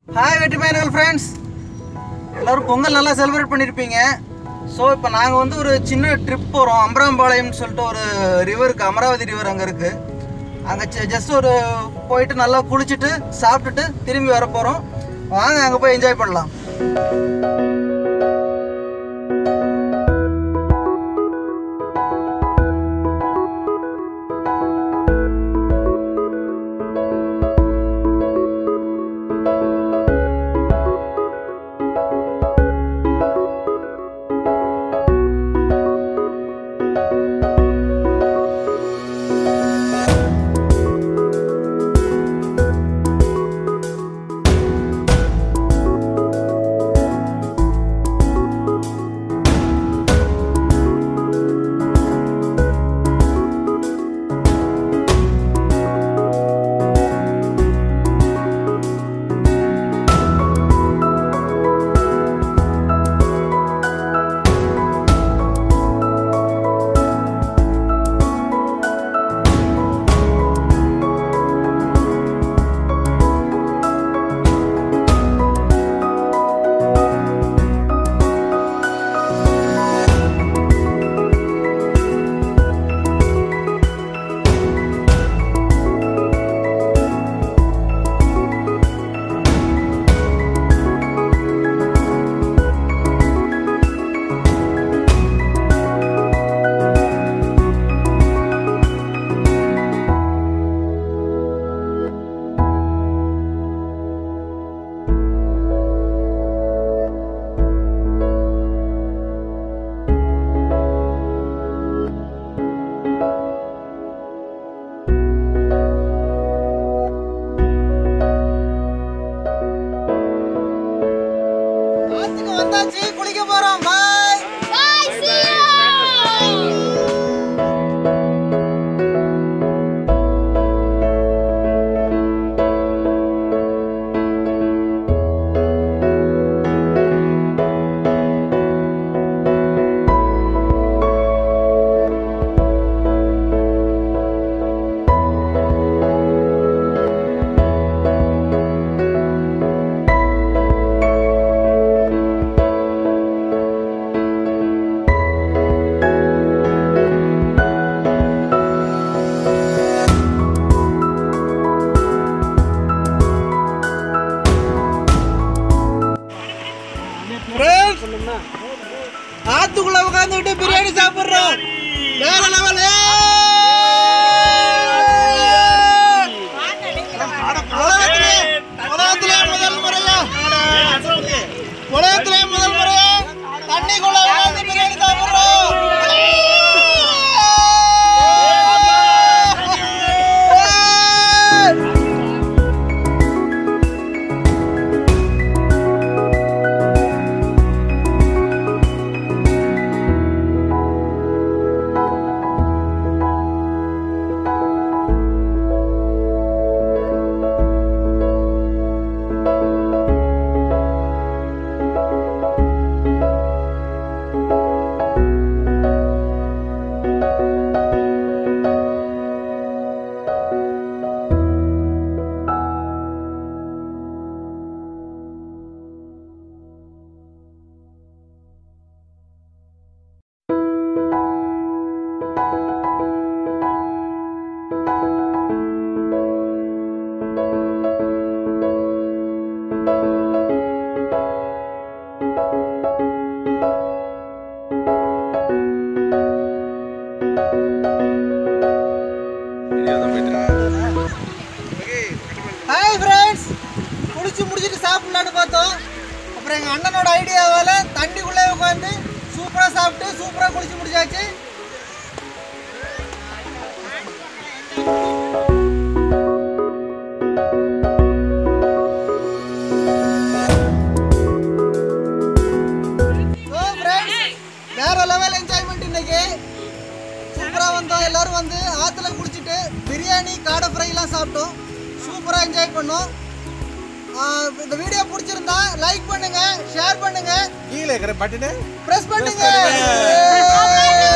Hi வெற்றி பயணிகள் friends எல்லோரும் பொங்கல் நல்லா செலிப்ரேட் பண்ணியிருப்பீங்க ஸோ இப்போ நாங்கள் வந்து ஒரு சின்ன ட்ரிப் போகிறோம் அம்பராம்பாளையம்னு சொல்லிட்டு ஒரு ரிவருக்கு அமராவதி ரிவர் அங்கே இருக்குது அங்கே ஜஸ்ட் ஒரு போயிட்டு நல்லா குளிச்சுட்டு சாப்பிட்டுட்டு திரும்பி வர போகிறோம் வாங்க அங்கே போய் என்ஜாய் பண்ணலாம் ஆத்துக்கு வந்தாச்சு குளிக்க போகிறோம் bye Bye, see you! Friends ஆத்துக்குள்ள உட்காந்துக்கிட்டு பிரியாணி சாப்பிடுறோம் வேற லெவல் உலகத்திலே உலகத்திலே முதல் முறையா உலகத்திலே முதல் முறையா தண்ணிக்குள்ள உட்காந்து பிரியாணி சாப்பிடுறோம் ஹாய் ஃப்ரெண்ட்ஸ் குளிச்சு முடிச்சுட்டு சாப்பிடலான்னு பார்த்தோம் அப்புறம் எங்கள் அண்ணனோட ஐடியாவால் தண்ணிக்குள்ளே உட்காந்து சூப்பராக சாப்பிட்டு சூப்பராக குளிச்சு முடிச்சாச்சு So friends, வேற லெவல் என்ஜாய்மெண்ட் இன்னைக்கு சூப்பராக வந்தோம் எல்லாரும் வந்து ஆற்றுல குளிச்சுட்டு பிரியாணி காடை ஃப்ரைலாம் சாப்பிட்டோம் சூப்பராக என்ஜாய் பண்ணோம் ஆஹ் இந்த வீடியோ பிடிச்சிருந்தா லைக் பண்ணுங்க ஷேர் பண்ணுங்க கீழே இருக்கிற பட்டனு ப்ரெஸ் பண்ணுங்க பண்ணுங்க. Yay!